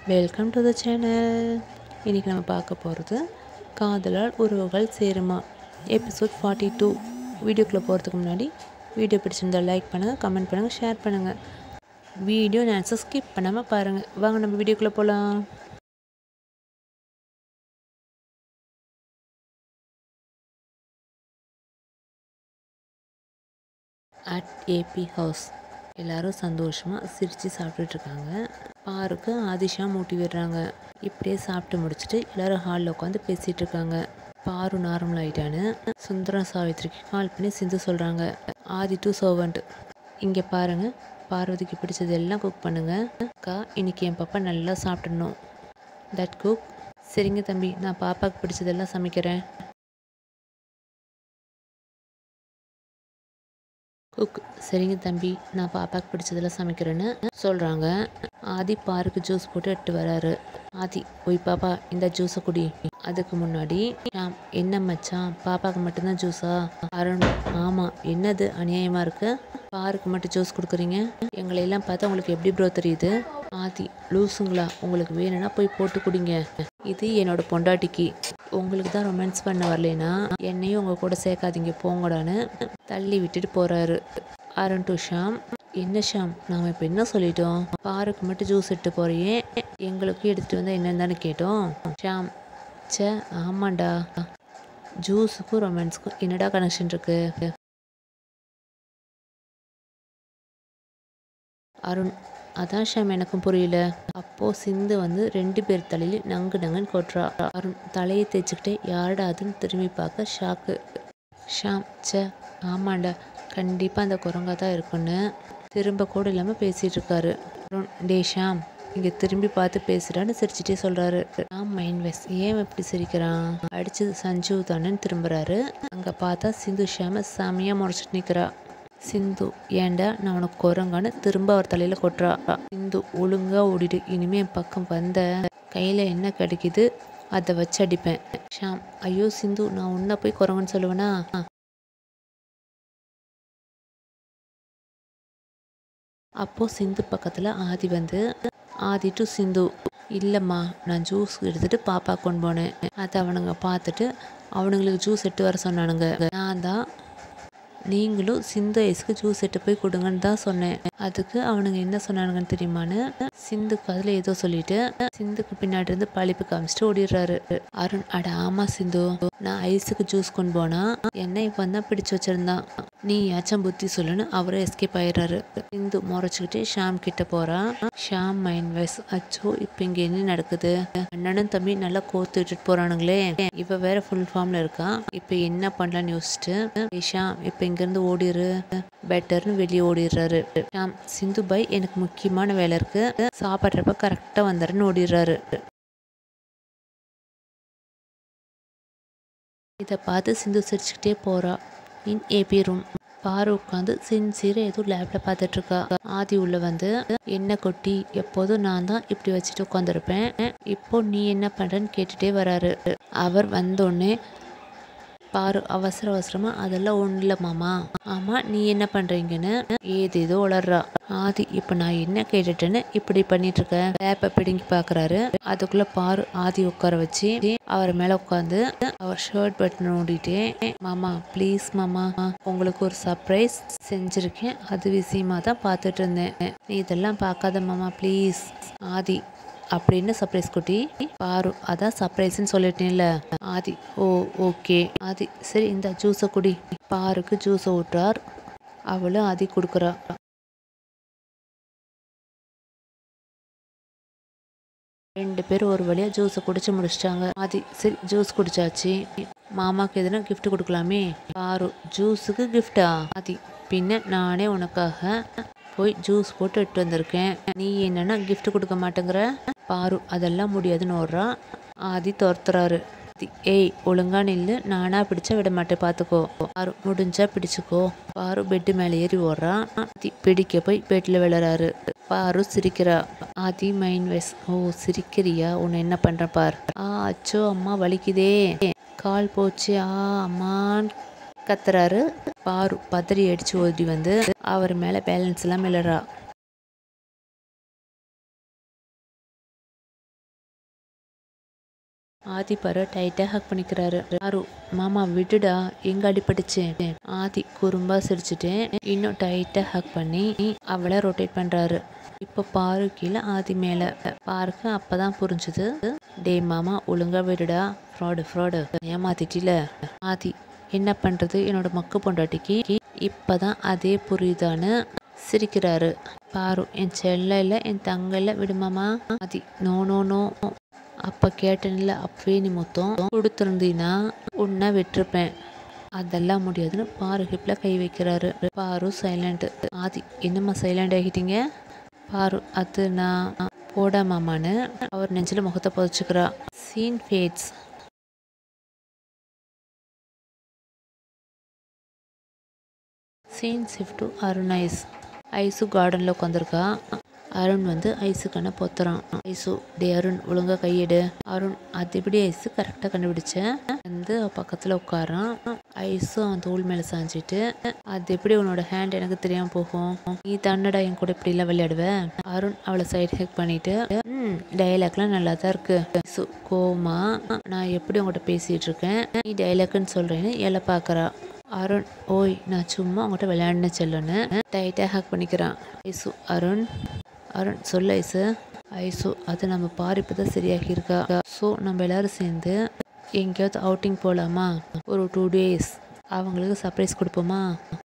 Welcome to the channel இன்றைக்கி நம்ம பார்க்க போகிறது காதலால் உறவுகள் சேருமா எபிசோட் ஃபார்ட்டி டூ வீடியோக்குள்ளே போகிறதுக்கு முன்னாடி வீடியோ பிடிச்சிருந்தா லைக் பண்ணுங்கள் கமெண்ட் பண்ணுங்கள் ஷேர் பண்ணுங்கள் வீடியோ நேரத்தை ஸ்கிப் பண்ணாமல் பாருங்கள் வாங்க நம்ம வீடியோக்குள்ளே போகலாம் அட் ஏபி ஹவுஸ் எல்லாரும் சந்தோஷமாக சிரித்து சாப்பிட்டுட்ருக்காங்க பாருக்கு ஆதிஷா மூட்டி விடுறாங்க இப்படியே சாப்பிட்டு முடிச்சுட்டு எல்லாரும் ஹாலில் உட்காந்து பேசிகிட்டு இருக்காங்க பாரு நார்மல் ஆயிட்டான்னு சுந்தரம் சாவித்திரிக்கு கால் பண்ணி சிந்து சொல்கிறாங்க ஆதி டு சர்வெண்ட் இங்கே பாருங்கள் பார்வதிக்கு பிடிச்சது எல்லாம் குக் பண்ணுங்கள் அக்கா இன்னைக்கு என் பாப்பா நல்லா சாப்பிடணும் தட் குக் சரிங்க தம்பி நான் பாப்பாவுக்கு பிடிச்சதெல்லாம் சமைக்கிறேன் குக் சரிங்க தம்பி நான் பாப்பாவுக்கு பிடிச்சதெல்லாம் சமைக்கிறேன்னு சொல்கிறாங்க ஆதி பாருக்கு ஜூஸ் போட்டு எட்டு வராரு ஆதி ஒய் பாப்பா இந்த ஜூஸை குடி அதுக்கு முன்னாடி ஆம், என்ன மச்சான் பாப்பாவுக்கு மட்டும்தான் ஜூஸா அருண் ஆமாம் என்னது அநியாயமாக இருக்கு பாருக்கு மட்டும் ஜூஸ் கொடுக்குறீங்க எங்களை எல்லாம் பார்த்தா உங்களுக்கு எப்படி ப்ரோ தெரியுது ஆதி லூசுங்களா உங்களுக்கு வேணும்னா போய் போட்டு குடிங்க இது என்னோட பொண்டாட்டிக்கு உங்களுக்கு தான் ரொமான்ஸ் பண்ண வரலைன்னா என்னையும் உங்க கூட சேர்க்காதீங்க போங்கடான்னு தள்ளி விட்டுட்டு போறாரு அருண் டு ஷாம் என்ன ஷாம் நாம இப்போ என்ன சொல்லிட்டோம் பாருக்கு மட்டும் ஜூஸ் எடுத்து போறியே எங்களுக்கும் எடுத்துட்டு வந்தா என்னன்னு தானே கேட்டோம் ஷாம் ச்சே ஆமாண்டா ஜூஸுக்கும் ரொமான்ஸுக்கும் என்னடா கனெக்ஷன் இருக்கு அருண் அதான் ஷாம் எனக்கும் புரியல அப்போ சிந்து வந்து ரெண்டு பேர் தலையில நங்கு நங்குன்னு கொட்டுறா அருண் தலையை தேய்ச்சிக்கிட்டே யாரடா அதுன்னு திரும்பி பார்க்க ஷாக்கு ஷாம் ச்சே ஆமாண்டா கண்டிப்பா அந்த குரங்கா தான் இருக்குன்னு திரும்ப கூட இல்லாம பேசிட்டு இருக்காரு அருண் டே ஷாம் இங்க திரும்பி பார்த்து பேசுறான்னு சிரிச்சிட்டே சொல்றாரு ஷாம் மைண்ட் வெஸ் ஏன் இப்படி சிரிக்கிறான் அடிச்சது சஞ்சீவ் தானேன்னு திரும்புறாரு அங்க பார்த்தா சிந்து ஷாம செமையா முறைச்சிட்டு நிக்கிறா சிந்து ஏன்டா நான் உனக்கு குரங்கான்னு திரும்ப அவர் தலையில கொட்டுறா சிந்து ஒழுங்கா ஓடிடு இனிமே என் பக்கம் வந்த கையில என்ன கிடைக்குது அதை வச்சு அடிப்பேன் ஷாம் ஐயோ சிந்து நான் உன்னை போய் குரங்குன்னு சொல்லுவேனா அப்போ சிந்து பக்கத்துல ஆதி வந்து ஆதி டு சிந்து இல்லைம்மா நான் ஜூஸ் எடுத்துட்டு பாப்பா கொண்டு போனேன் அதை அவனுங்க பார்த்துட்டு அவனுங்களுக்கு ஜூஸ் எடுத்து வர சொன்னானுங்க நான் தான் நீங்களும் சிந்து ஐஸ்க்கு ஜூஸ் எடுத்து போய் கொடுங்கன்னு தான் சொன்னேன் அதுக்கு அவனுங்க என்ன சொன்னானுங்கன்னு தெரியுமான்னு சிந்துக்கு அதில் ஏதோ சொல்லிட்டு சிந்துக்கு பின்னாடி இருந்து பழிப்பு காமிச்சிட்டு ஓடிடுறாரு அருண் அட ஆமா சிந்து நான் ஐஸுக்கு ஜூஸ் கொண்டு போனா என்ன இப்போ தான் பிடிச்சு வச்சிருந்தான் நீ யாச்சும் புத்தி சொல்லுன்னு அவரே எஸ்கேப் ஆயிடுறாரு சிந்து முறைச்சிக்கிட்டே ஷாம் கிட்ட போறா ஷாம் மைண்ட் வைஸ் அச்சோ இப்போ இங்க என்ன நடக்குது அண்ணனும் தம்பி நல்லா கோத்து விட்டுட்டு போறானுங்களே இவ வேற ஃபுல் ஃபார்ம்ல இருக்கா இப்போ என்ன பண்ணலாம்னு யோசிச்சுட்டு "ஏய் ஷாம் இப்போ இங்கேருந்து ஓடிரு பெட்டர்னு வெளியே ஓடிடுறாரு ஷாம் சிந்து பாய் எனக்கு முக்கியமான வேலை இருக்கு சாப்பிட்றப்ப கரெக்டாக வந்துடுறேன்னு ஓடிடுறாரு இதை பார்த்து சிந்து சிரிச்சுக்கிட்டே போறா இன் ஏபி ரூம் பாரு உட்காந்து சின்சியராக ஏதோ லேப்ல பார்த்துட்டு இருக்கா ஆதி உள்ள வந்து என்ன கொட்டி எப்போதும் நான் தான் இப்படி வச்சுட்டு உட்காந்துருப்பேன் இப்போ நீ என்ன பண்றன்னு கேட்டுட்டே வராரு அவர் வந்தோடனே பாரு அவசர அவசரமா அதெல்லாம் ஒன்றும் இல்லை மாமா ஆமா நீ என்ன பண்றீங்கன்னு ஏதேதோ உளர்றா ஆதி இப்ப நான் என்ன கேட்டுட்டேன்னு இப்படி பண்ணிட்டு இருக்க லேப்பை பிடுங்கி பாக்குறாரு அதுக்குள்ள பாரு ஆதி உட்கார வச்சு அவர் மேல உட்காந்து அவர் ஷர்ட் பட்டன் ஓடிட்டே மாமா ப்ளீஸ் மாமா உங்களுக்கு ஒரு சர்ப்ரைஸ் செஞ்சிருக்கேன் அது விஷயமா தான் பார்த்துட்டு இருந்தேன் நீ இதெல்லாம் பார்க்காத மாமா ப்ளீஸ் ஆதி அப்படின்னு சர்ப்ரைஸ் குட்டி பாரு அதான் சர்ப்ரைஸ்னு சொல்லிட்டேன்ல ஆதி ஓ ஓகே ஆதி சரி இந்த ஜூஸை குடி பாருக்கு ஜூஸை ஊட்டுறார் அவளும் ஆதி கொடுக்குறா ரெண்டு பேரும் ஒரு வழியா ஜூஸை குடிச்சு முடிச்சிட்டாங்க ஆதி சரி ஜூஸ் குடிச்சாச்சு மாமாக்கு எதுனா gift கொடுக்கலாமே பாரு ஜூஸுக்கு கிஃப்டா ஆதி பின்ன நானே உனக்காக போய் ஜூஸ் போட்டு எடுத்து வந்திருக்கேன் நீ என்னன்னா gift கொடுக்க மாட்டேங்கிற பாரு அதெல்லாம் முடியாதுன்னு ஓடுறா ஆதி துரத்துறாரு ஆதி, ஏய் ஒழுங்கா நில்லு நானா பிடிச்சா விட மாட்டேன் பாத்துக்கோ பாரு முடிஞ்சா பிடிச்சுக்கோ பாரு பெட்டு மேலே ஏறி ஓடுறா ஆதி பிடிக்க போய் பெட்ல விழுறாரு பாரு சிரிக்கிறா ஆதி மைண்ட் வைஸ் ஓ சிரிக்கிறியா உன்னை என்ன பண்ற பார் ஆ அச்சோ அம்மா வலிக்குதே கால் போச்சு ஆ அம்மான்னு கத்துறாரு பாரு பதறி அடிச்சு ஓடி வந்து அவர் மேல பேலன்ஸ் எல்லாம் விழுறா ஆதி பாரு டைட்டாக ஹக் பண்ணிக்கிறாரு பாரு மாமா விடுடா எங்க அடிபட்டுச்சு ஆதி குறும்பா சிரிச்சுட்டேன் இன்னும் டைட்டாக ஹக் பண்ணி அவளை ரொட்டேட் பண்றாரு இப்போ பாரு கீழே ஆதி மேலே பாருக்கு அப்பதான் புரிஞ்சுது டே மாமா ஒழுங்கா விடுடா ஃப்ராடு ஃப்ராடு ஏமாத்திட்டில ஆதி என்ன பண்றது என்னோட மக்கு பொண்டாட்டிக்கு இப்பதான் அதே புரியுதான்னு சிரிக்கிறாரு பாரு என் செல்ல இல்ல என் தங்க இல்ல விடுமாமா ஆதி நோ நோ நோ அப்ப கேட்டேன்ல அப்பவே நீ மொத்தம் கொடுத்துருந்தீன்னா உன்னை விட்டிருப்பேன் அதெல்லாம் முடியாதுன்னு பாரு ஹிப்ல கை வைக்கிறாரு பாரு சைலண்ட் ஆதி என்னம்மா சைலண்ட் ஆகிட்டீங்க பாரு அது நான் போட மாமான்னு அவர் நெஞ்சில முகத்தை புதைச்சுக்கிறா scene fades scene shift to Arun ஐஸ் ஐசு கார்டனில் உட்காந்துருக்கா அருண் வந்து ஐஸுக்கான பொத்துறான் ஐசு டே அருண் ஒழுங்கா கையெடு அருண் அது எப்படி ஐஸு கரெக்டாக கண்டுபிடிச்சேன் வந்து அவ பக்கத்தில் உட்காரான் ஐஸு அவன் தோல் மேலே சாஞ்சிட்டு அது எப்படி உன்னோட ஹேண்ட் எனக்கு தெரியாம போகும் நீ தன்னடா என் கூட இப்படி எல்லாம் விளையாடுவ அருண் அவளை சைடு ஹெக் பண்ணிட்டு ம் டைலாக்லாம் நல்லா தான் இருக்கு ஐசு கோமா நான் எப்படி உங்கள்கிட்ட பேசிட்டு இருக்கேன் நீ டைலாக்னு சொல்றேன்னு எல்லாம் பார்க்கறா அருண் ஓய் நான் சும்மா உங்கள்கிட்ட விளையாடுன செல்லுன்னு டைட்டாக ஹேக் பண்ணிக்கிறான் ஐசு அருண் அருண் சொல்லு ஐசு ஐசு அது நம்ம பாரு இப்போ தான் சரியாகி இருக்கா ஸோ நம்ம எல்லாரும் சேர்ந்து எங்கேயாவது அவுட்டிங் போகலாமா ஒரு டூ டேஸ் அவங்களுக்கு சர்ப்ரைஸ் கொடுப்போமா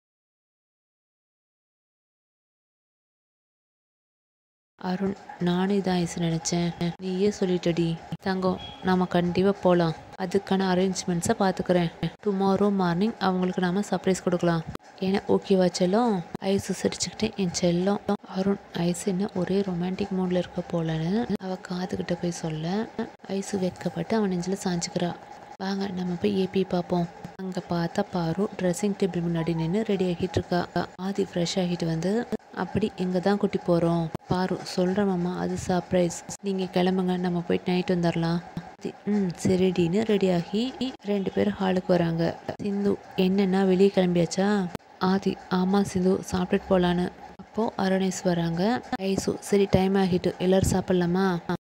அருண் நானும் இதான் ஐசு நினச்சேன் நீயே சொல்லிட்டடி தங்கம் நாம கண்டிப்பாக போகலாம் அதுக்கான அரேஞ்ச்மெண்ட்ஸை பார்த்துக்கிறேன் டுமாரோ மார்னிங் அவங்களுக்கு நாம சர்ப்ரைஸ் கொடுக்கலாம் ஏன்னா ஓகேவா செல்லம் ஐசு சிரிச்சுக்கிட்டே என் செல்லம் அருண் ஐசு என்ன ஒரே ரொமான்டிக் மூடில் இருக்க போலன்னு அவ காதுகிட்ட போய் சொல்ல ஐசு வெட்கப்பட்டு அவன் நெஞ்சில் சாஞ்சுக்கிறா வாங்க நம்ம போய் ஏபி பார்ப்போம் அங்கே பார்த்தா பாரு ட்ரெஸ்ஸிங் டேபிள் முன்னாடி நின்று ரெடி ஆகிட்டு இருக்கா ஆதி ஃப்ரெஷ் ஆகிட்டு வந்து அப்படி எங்கே தான் கூட்டி போகிறோம் பாரு சொல்கிறேன் மாமா அது சர்ப்ரைஸ் நீங்கள் கிளம்புங்க நம்ம போயிட்டு நைட் வந்துடலாம் ஆதி, ம் சரிடின்னு ரெடி ஆகி ரெண்டு பேரும் ஹாலுக்கு வராங்க சிந்து என்னன்னா வெளியே கிளம்பியாச்சா ஆதி ஆமாம் சிந்து சாப்பிட்டுட்டு போகலான்னு அப்போது அருணேஸ் வராங்க ஐசு சரி டைம் ஆகிட்டு எல்லாரும் சாப்பிட்லாமா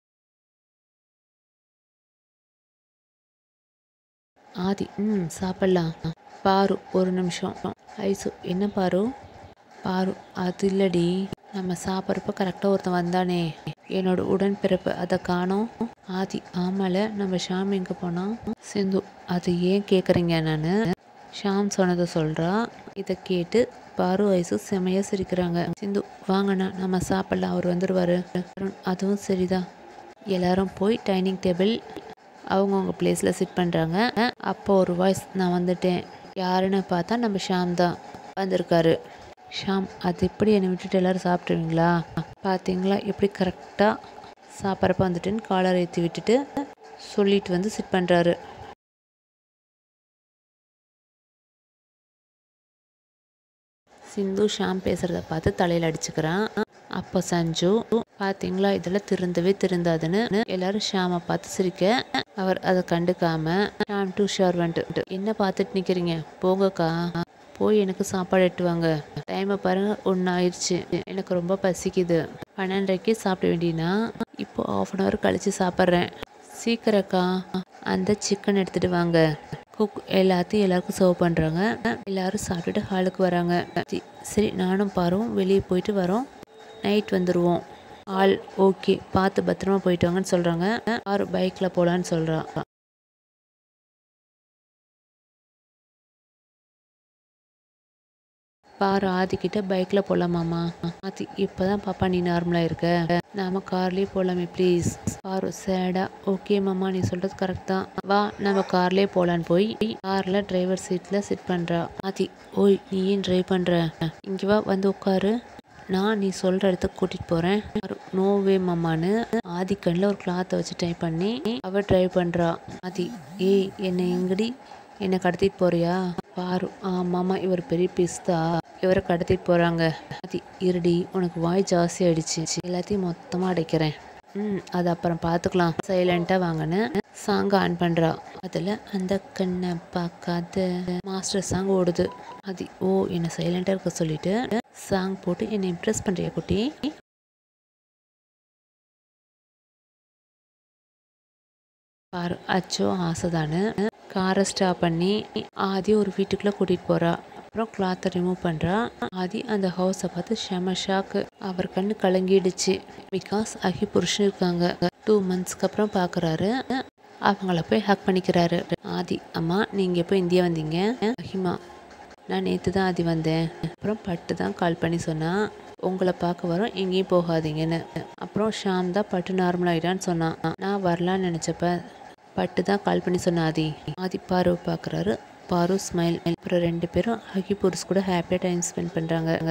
ஆதி ம் சாப்பிட்லாம் பாரு ஒரு நிமிஷம் ஐசு என்ன பாரு பாரு அது இல்லடி நம்ம சாப்பிட்றப்ப கரெக்டாக ஒருத்தன் வந்தானே என்னோட உடன்பிறப்பு அதை காணோம் ஆதி ஆமால நம்ம ஷாம் எங்கே போனோம் சிந்து அது ஏன் கேட்குறீங்க நான் ஷாம் சொன்னதை சொல்கிறா இதை கேட்டு பாரு ஐசு செமையாக சிரிக்கிறாங்க சிந்து வாங்கண்ணா நம்ம சாப்பிட்லாம் அவர் வந்துடுவார் அதுவும் சரிதான் எல்லாரும் போய் டைனிங் டேபிள் அவங்கவுங்க பிளேஸில் சிட் பண்ணுறாங்க அப்போ ஒரு வாய்ஸ் நான் வந்துட்டேன் யாருன்னு பார்த்தா நம்ம ஷாம் தான் வந்திருக்காரு ஷாம் அது எப்படி என்னை விட்டுட்டு எல்லாரும் சாப்பிட்ருவீங்களா பார்த்தீங்களா எப்படி கரெக்டாக சாப்பிட்றப்ப வந்துட்டுன்னு காலர் ஏற்றி விட்டுட்டு சொல்லிட்டு வந்து சிட் பண்ணுறாரு சிந்து ஷாம் பேசுகிறத பார்த்து தலையில் அடிச்சுக்கிறான் அப்போ சஞ்சு பார்த்தீங்களா இதெல்லாம் திருந்தவே திருந்தாதுன்னு எல்லாரும் ஷாமை பார்த்து சிரிக்க அவர் அதை கண்டுக்காம ஷாம் டு ஷர்வன்ட்டு என்ன பார்த்துட்டு நிற்கிறீங்க போங்கக்கா போய் எனக்கு சாப்பாடு எட்டு வாங்க டைமை பாருங்க ஒன்று ஆயிடுச்சு எனக்கு ரொம்ப பசிக்குது பன்னெண்டரைக்கு சாப்பிட வேண்டியனா இப்போ ஆஃப் அன் ஹவர் கழிச்சு சாப்பிட்றேன் சீக்கிரக்கா அந்த சிக்கன் எடுத்துட்டு வாங்க குக் எல்லாத்தையும் எல்லாருக்கும் சர்வ் பண்ணுறாங்க எல்லாரும் சாப்பிட்டுட்டு ஹாலுக்கு வராங்க சி- சரி நானும் பாரும் வெளியே போயிட்டு வரோம் நைட் வந்துடுவோம் ஆள் ஓகே பார்த்து பத்திரமா போயிட்டு வாங்கன்னு சொல்கிறாங்க ஆறு பைக்கில் போகலான்னு சொல்கிறா பாரு ஆதிக்கிட்ட பைக்கில் போகலாமாம்மா ஆதி இப்போ தான் பாப்பா நீ நார்மலாக இருக்க நாம கார்லேயே போகலாமே ப்ளீஸ் பாரு சேடா ஓகே மாமா நீ சொல்கிறது கரெக்ட் தான் வா நம்ம கார்லேயே போகலான்னு போய் காரில் டிரைவர் சீட்டில் சிட் பண்ணுறா ஆதி ஓய் நீ ஏன் ட்ரைவ் பண்ணுற இங்கே வா வந்து உட்காரு நான் நீ சொல்கிற இடத்துக்கு கூட்டிகிட்டு போகிறேன் நோவே மாமான்னு ஆதி கண்ணில் ஒரு கிளாத்தை வச்சு டைப் பண்ணி அவ ட்ரைவ் பண்ணுறா ஆதி ஏய் என்னை எங்கடி என்னை கடத்திட்டு போறியா பாரு ஆமாம்மா இவர் பெரிய பிஸ்தா இவரை கடத்திட்டு போகிறாங்க ஆதி இருடி உனக்கு வாய் ஜாஸ்தி ஆயிடுச்சு எல்லாத்தையும் மொத்தமாக அடைக்கிறேன் ம் அது அப்புறம் பார்த்துக்கலாம் சைலண்ட்டாக வாங்கன்னு சாங் ஆன் பண்ணுறா அதில் அந்த கண்ணை பார்க்காத மாஸ்டர் சாங் ஓடுது அது ஓ என்னை சைலண்ட்டாக இருக்க சொல்லிட்டு சாங் போட்டு என்னை இம்ப்ரெஸ் பண்ணுறியா குட்டி பாரு அச்சோ ஆசை தானே காரை ஸ்டாப் பண்ணி ஆதி ஒரு வீட்டுக்குள்ளே கூட்டிகிட்டு போகிறா அப்புறம் கிளாத்தை ரிமூவ் பண்ணுறா ஆதி அந்த ஹவுஸை பார்த்து செம ஷாக்கு அவர் கண்ணு கலங்கிடுச்சு பிகாஸ் அகி புருஷன் இருக்காங்க டூ மந்த்ஸ்க்கு அப்புறம் பார்க்குறாரு அவங்கள போய் ஹக் பண்ணிக்கிறாரு ஆதி அம்மா நீங்கள் எப்போ இந்தியா வந்தீங்க அஹிமா நான் நேற்று தான் ஆதி வந்தேன் அப்புறம் பட்டு தான் கால் பண்ணி சொன்னா உங்களை பார்க்க வரோம் எங்கேயும் போகாதீங்கன்னு அப்புறம் ஷாம் தான் பட்டு நார்மல் ஆகிடான்னு சொன்னான் நான் வரலான்னு நினச்சப்ப பட்டு தான் கால் பண்ணி சொன்ன ஆதி ஆதி பாரு பார்க்குறாரு பாரு ஸ்மைல் அப்புறம் ரெண்டு பேரும் ஹகி புருஷ் கூட ஹாப்பியாக டைம் ஸ்பெண்ட் பண்ணுறாங்க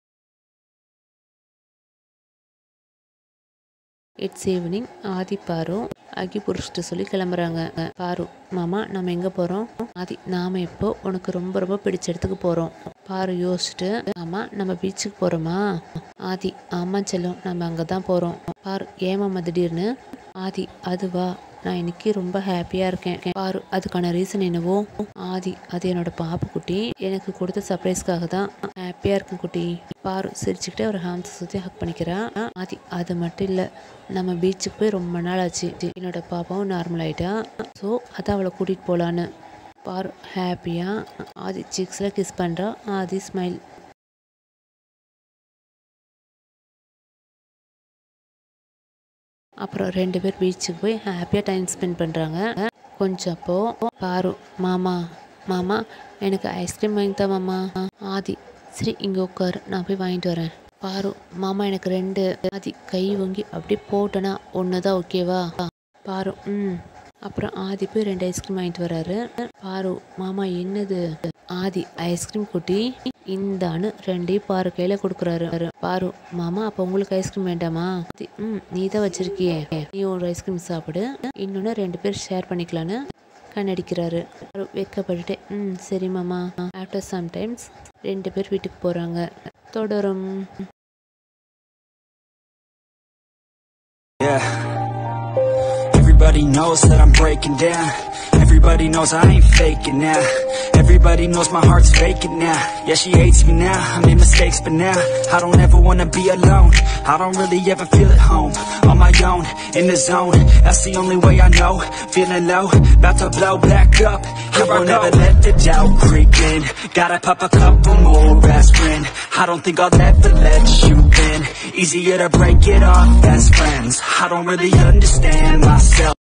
இட்ஸ் ஈவினிங் ஆதி பாரு அகி புருஷ்ட்டு சொல்லி கிளம்புறாங்க பாரு மாமா நம்ம எங்கே போகிறோம் ஆதி நாம இப்போ உனக்கு ரொம்ப ரொம்ப பிடிச்ச இடத்துக்கு போகிறோம் பாரு யோசிச்சுட்டு ஆமா நம்ம பீச்சுக்கு போகிறோமா ஆதி ஆமா செல்லம் நம்ம அங்கே தான் போகிறோம் பாரு ஏமாம்மா திடீர்னு ஆதி அதுவா நான் இன்னைக்கு ரொம்ப ஹாப்பியாக இருக்கேன் பாரு அதுக்கான ரீசன் என்னவோ ஆதி அது என்னோட பாப்பு குட்டி எனக்கு கொடுத்த சர்ப்ரைஸ்க்காக தான் ஹாப்பியாக இருக்கும் குட்டி பாரு சிரிச்சுக்கிட்டே ஒரு ஹாம்ஸை சுற்றி ஹக் பண்ணிக்கிறா ஆதி அது மட்டும் இல்லை நம்ம பீச்சுக்கு போய் ரொம்ப நாள் ஆச்சு என்னோட பாப்பாவும் நார்மல் ஆயிட்டா ஸோ அதை அவளை கூட்டிகிட்டு போகலான்னு பாரு ஹாப்பியாக ஆதி சிக்ஸில் கிஸ் பண்ணுறா ஆதி ஸ்மைல் அப்புறம் ரெண்டு பேர் பீச்சுக்கு போய் ஹாப்பியாக டைம் ஸ்பெண்ட் பண்ணுறாங்க கொஞ்சம் அப்போ பாரு மாமா மாமா எனக்கு ஐஸ்கிரீம் வாங்கி தா மாமா ஆதி சரி இங்கே உட்காரு நான் போய் வாங்கிட்டு வரேன் பாரு மாமா எனக்கு ரெண்டு ஆதி கை வாங்கி அப்படியே போட்டேன்னா ஒன்று தான் ஓகேவா பாரு ம் அப்புறம் ஆதி போய் ரெண்டு ஐஸ்கிரீம் வாங்கிட்டு வராரு பாரு மாமா என்னது ஆதி ஐஸ்கிரீம் குட்டி இந்தான்னு ரெண்டையும் பாரு கையில கொடுக்குறாரு பாரு மாமா அப்போ உங்களுக்கு ஐஸ்கிரீம் வேண்டாமா ஆதி, ம் நீ தான் வச்சிருக்கியே நீ ஒரு ஐஸ்கிரீம் சாப்பிடு இன்னொன்று ரெண்டு பேர் ஷேர் பண்ணிக்கலான்னு கண்ணடிக்கிறாரு பாரு வெக்கப்பட்டுட்டு ம் சரி மாமா ஆஃப்டர் சம்டைம்ஸ் ரெண்டு பேர் வீட்டுக்கு போகிறாங்க தொடரும் Yeah. Everybody knows that I'm breaking down. Everybody knows I ain't faking now. Everybody knows my heart's faking now. Yeah, she hates me now. I made mistakes, but now I don't ever wanna be alone. I don't really ever feel at home. On my own, in the zone. That's the only way I know. Feeling low, about to blow back up. I won't ever let the doubt creep in. Gotta pop a couple more aspirin. I don't think I'll ever let you in. Easier to break it off best friends. I don't really understand myself.